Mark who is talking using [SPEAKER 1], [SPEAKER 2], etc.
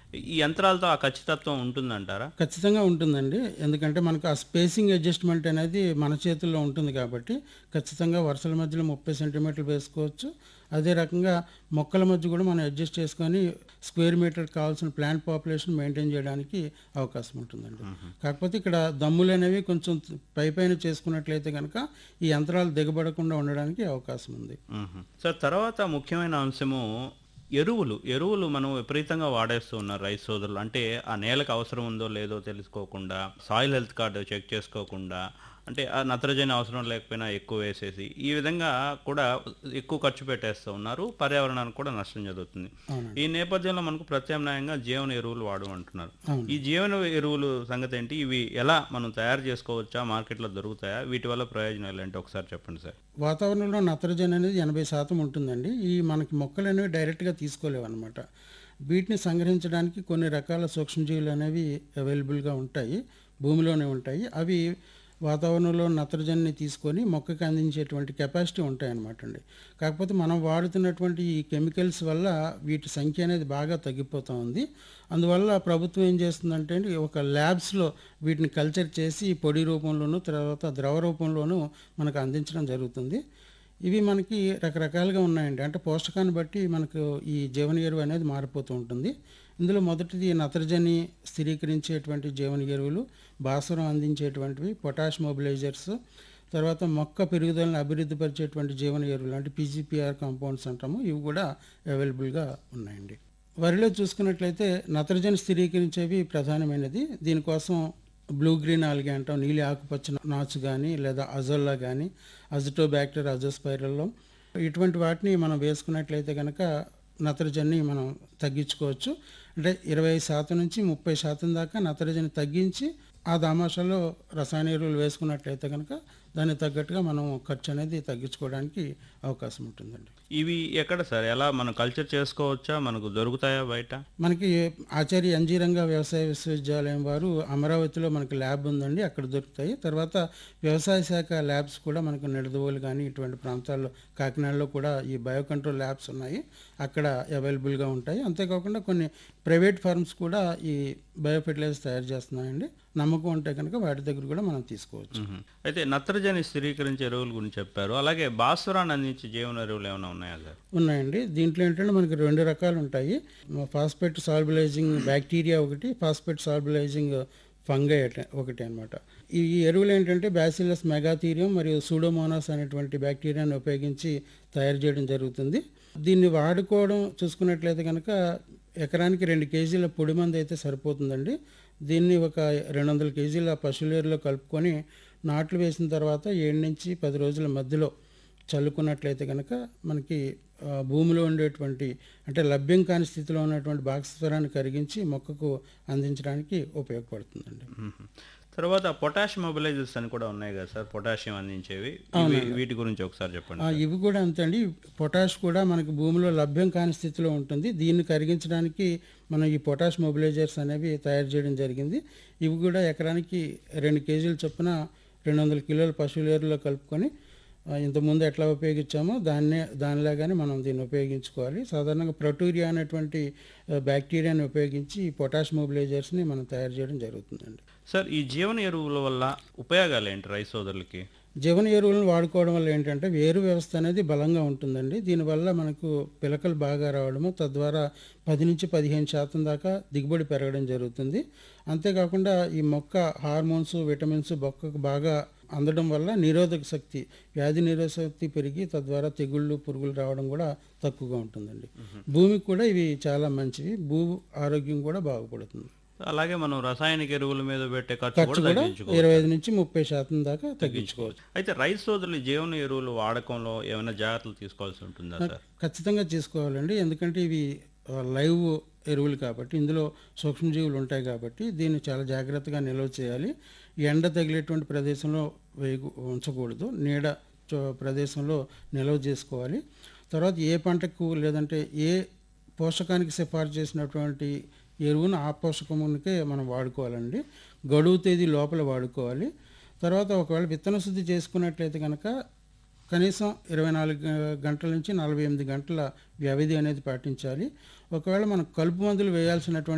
[SPEAKER 1] ఈ యంత్రాలతో ఆ ఖచ్చితత్వం ఉంటుందంటారా
[SPEAKER 2] ఖచ్చితంగా ఉంటుందండి ఎందుకంటే మనకు ఆ స్పేసింగ్ అడ్జస్ట్మెంట్ అనేది మన చేతుల్లో ఉంటుంది కాబట్టి ఖచ్చితంగా వరుసల మధ్యలో ముప్పై సెంటీమీటర్లు వేసుకోవచ్చు అదే రకంగా మొక్కల మధ్య కూడా మనం అడ్జస్ట్ చేసుకొని స్క్వేర్ మీటర్ కావాల్సిన ప్లాంట్ పాపులేషన్ మెయింటైన్ చేయడానికి అవకాశం ఉంటుందండి కాకపోతే ఇక్కడ దమ్ములు అనేవి కొంచెం పై పైన చేసుకున్నట్లయితే కనుక ఈ యంత్రాలు దిగబడకుండా ఉండడానికి అవకాశం ఉంది
[SPEAKER 1] మ్మ్. సార్ తర్వాత ముఖ్యమైన అంశము ఎరువులు ఎరువులు మనం విపరీతంగా వాడేస్తూ ఉన్నారు రైతు సోదరులు అంటే ఆ నేలకు అవసరం ఉందో లేదో తెలుసుకోకుండా సాయిల్ హెల్త్ కార్డు చెక్ చేసుకోకుండా అంటే ఆ నత్రజని అవసరం లేకపోయినా ఎక్కువ వేసేసి ఈ విధంగా కూడా ఎక్కువ ఖర్చు పెట్టేస్తూ ఉన్నారు పర్యావరణానికి కూడా నష్టం జరుగుతుంది ఈ నేపథ్యంలో మనకు ప్రత్యామ్నాయంగా జీవన ఎరువులు వాడమంటున్నారు ఈ జీవన ఎరువులు సంగతి ఏంటి ఇవి ఎలా మనం తయారు చేసుకోవచ్చా మార్కెట్లో దొరుకుతాయా వీటి వల్ల ప్రయోజనాలు ఏంటి ఒకసారి చెప్పండి సార్
[SPEAKER 2] వాతావరణంలో నత్రజని అనేది ఎనభై శాతం ఉంటుందండి ఈ మనకి మొక్కలు అనేవి డైరెక్ట్గా తీసుకోలేవు అనమాట వీటిని సంగ్రహించడానికి కొన్ని రకాల సూక్ష్మజీవులు అనేవి అవైలబుల్గా ఉంటాయి భూమిలోనే ఉంటాయి అవి వాతావరణంలో నత్రజనిని తీసుకొని మొక్కకి అందించేటువంటి కెపాసిటీ ఉంటాయి అన్నమాట అండి కాకపోతే మనం వాడుతున్నటువంటి ఈ కెమికల్స్ వల్ల వీటి సంఖ్య అనేది బాగా తగ్గిపోతూ ఉంది అందువల్ల ప్రభుత్వం ఏం చేస్తుందంటే అండి, ఒక ల్యాబ్స్లో వీటిని కల్చర్ చేసి పొడి రూపంలోనూ తర్వాత ద్రవ రూపంలోనూ మనకు అందించడం జరుగుతుంది ఇవి మనకి రకరకాలుగా ఉన్నాయండి అంటే పోషకాన్ని బట్టి మనకు ఈ జీవన ఎరువు అనేది మారిపోతూ ఉంటుంది ఇందులో మొదటిది నత్రజని స్థిరీకరించేటువంటి జీవన ఎరువులు భాస్వరం అందించేటువంటివి పొటాష్ మొబిలైజర్స్ తర్వాత మొక్క పెరుగుదలను అభివృద్ధిపరిచేటువంటి జీవన ఎరువులు అంటే పీజీపీఆర్ కాంపౌండ్స్ అంటాము ఇవి కూడా అవైలబుల్గా ఉన్నాయండి వరిలో చూసుకున్నట్లయితే నత్రజని స్థిరీకరించేవి ప్రధానమైనది దీనికోసం బ్లూ గ్రీన్ ఆల్గే అంటాం నీలి ఆకుపచ్చ నాచు కానీ లేదా అజోల్లా కానీ అజిటోబ్యాక్టర్ అజోస్పైరల్లో ఇటువంటి వాటిని మనం వేసుకున్నట్లయితే కనుక నత్రజని మనం తగ్గించుకోవచ్చు అంటే ఇరవై శాతం నుంచి ముప్పై శాతం దాకా నత్రజని తగ్గించి ఆ దామాషాలో రసాయన ఎరువులు వేసుకున్నట్లయితే కనుక దానికి తగ్గట్టుగా మనం ఖర్చు అనేది తగ్గించుకోవడానికి అవకాశం ఉంటుందండి
[SPEAKER 1] ఇవి ఎక్కడ సార్ ఎలా మనం కల్చర్ చేసుకోవచ్చా మనకు దొరుకుతాయా బయట
[SPEAKER 2] మనకి ఆచార్య అంజీరంగ వ్యవసాయ విశ్వవిద్యాలయం వారు అమరావతిలో మనకి ల్యాబ్ ఉందండి అక్కడ దొరుకుతాయి తర్వాత వ్యవసాయ శాఖ ల్యాబ్స్ కూడా మనకు నిడదవోలు కానీ ఇటువంటి ప్రాంతాల్లో కాకినాడలో కూడా ఈ బయో కంట్రోల్ ల్యాబ్స్ ఉన్నాయి అక్కడ అవైలబుల్గా ఉంటాయి అంతేకాకుండా కొన్ని ప్రైవేట్ ఫార్మ్స్ కూడా ఈ బయో ఫెర్టిలైజర్స్ తయారు చేస్తున్నాయండి నమ్మకం ఉంటే కనుక వాటి దగ్గర కూడా మనం తీసుకోవచ్చు
[SPEAKER 1] మ్మ్. అయితే నత్రజని స్థిరీకరించే ఎరువుల గురించి చెప్పారు అలాగే భాస్వరాన్ని అందించే జీవన ఎరువులు ఏమైనా ఉన్నాయా సార్
[SPEAKER 2] ఉన్నాయండి దీంట్లో ఏంటంటే మనకి రెండు రకాలు ఉంటాయి ఫాస్ఫేట్ సాల్బులైజింగ్ బ్యాక్టీరియా ఒకటి ఫాస్ఫేట్ సాల్బులైజింగ్ ఫంగై ఒకటి అనమాట ఈ ఎరువులు ఏంటంటే బ్యాసిలస్ మెగాథీరియం మరియు సూడోమోనాస్ అనేటువంటి బ్యాక్టీరియాని ఉపయోగించి తయారు చేయడం జరుగుతుంది దీన్ని వాడుకోవడం చూసుకున్నట్లయితే కనుక ఎకరానికి రెండు కేజీల పొడి మంది అయితే సరిపోతుందండి దీన్ని ఒక రెండు వందల కేజీల పశువులేరులో కలుపుకొని నాట్లు వేసిన తర్వాత ఏడు నుంచి పది రోజుల మధ్యలో చల్లుకున్నట్లయితే కనుక మనకి ఆ, భూమిలో ఉండేటువంటి అంటే లభ్యం కాని స్థితిలో ఉన్నటువంటి భాస్వరాన్ని కరిగించి మొక్కకు అందించడానికి ఉపయోగపడుతుందండి
[SPEAKER 1] మ్మ్. తర్వాత పొటాష్ మొబిలైజర్స్ అని కూడా ఉన్నాయి కదా సార్ పొటాషియం అందించేవి ఇవి- వీటి గురించి ఒకసారి చెప్పండి
[SPEAKER 2] ఆ, ఇవి కూడా అంతే అండి పొటాష్ కూడా మనకి భూమిలో లభ్యం కాని స్థితిలో ఉంటుంది దీన్ని కరిగించడానికి మనం ఈ పొటాష్ మొబిలైజర్స్ అనేవి తయారు చేయడం జరిగింది ఇవి కూడా ఎకరానికి రెండు కేజీల చొప్పున రెండు వందల కిలోల పశువుల ఎరువులో కలుపుకొని ఆ, ఇంతకుముందు ఎట్లా ఉపయోగించామో దాన్నే దానిలాగానే మనం దీన్ని ఉపయోగించుకోవాలి సాధారణంగా ప్రొటూరియా అనేటువంటి ఆ, బ్యాక్టీరియాని ఉపయోగించి ఈ పొటాష్ మొబిలైజర్స్ని మనం తయారు చేయడం జరుగుతుందండి
[SPEAKER 1] సార్ ఈ జీవన ఎరువుల వల్ల ఉపయోగాలు ఏంటి రైతు సోదరులకి
[SPEAKER 2] జీవన ఎరువులను వాడుకోవడం వల్ల ఏంటంటే వేరు వ్యవస్థ అనేది బలంగా ఉంటుందండి దీనివల్ల మనకు పిలకలు బాగా రావడము తద్వారా పది నుంచి పదిహేను శాతం దాకా దిగుబడి పెరగడం జరుగుతుంది అంతేకాకుండా ఈ మొక్క హార్మోన్స్ విటమిన్స్ మొక్కకు బాగా అందడం వల్ల నిరోధక శక్తి వ్యాధి నిరోధక శక్తి పెరిగి తద్వారా తెగుళ్ళు పురుగులు రావడం కూడా తక్కువగా ఉంటుందండి భూమికి కూడా ఇవి చాలా మంచివి భూ ఆరోగ్యం కూడా బాగుపడుతుంది
[SPEAKER 1] అలాగే మనం రసాయనిక ఎరువుల మీద పెట్టే ఖర్చు
[SPEAKER 2] ఖర్చు
[SPEAKER 1] కూడా
[SPEAKER 2] కూడా
[SPEAKER 1] తగ్గించుకోవచ్చు
[SPEAKER 2] ఇరవై ఐదు నుంచి ముప్పై శాతం దాకా తగ్గించుకోవచ్చు
[SPEAKER 1] అయితే రైతు సోదరులు జీవన ఎరువులు వాడకంలో ఏమైనా జాగ్రత్తలు తీసుకోవాల్సి ఉంటుందా సార్
[SPEAKER 2] ఖచ్చితంగా చేసుకోవాలండి ఎందుకంటే ఇవి ఆ, లైవ్ ఎరువులు కాబట్టి ఇందులో సూక్ష్మజీవులు ఉంటాయి కాబట్టి దీన్ని చాలా జాగ్రత్తగా నిల్వ చేయాలి ఎండ తగిలేటువంటి ప్రదేశంలో వేయకు ఉంచకూడదు నీడ చో- ప్రదేశంలో నిల్వ చేసుకోవాలి తర్వాత ఏ పంటకు లేదంటే ఏ పోషకానికి సిఫార్సు చేసినటువంటి ఎరువును ఆ పోషకమునికే మనం వాడుకోవాలండి గడువు తేదీ లోపల వాడుకోవాలి తర్వాత ఒకవేళ విత్తన శుద్ధి చేసుకున్నట్లయితే కనుక కనీసం ఇరవై నాలుగు గంటల నుంచి నలభై ఎనిమిది గంటల వ్యవధి అనేది పాటించాలి ఒకవేళ మనం కలుపు మందులు వేయాల్సినటువంటి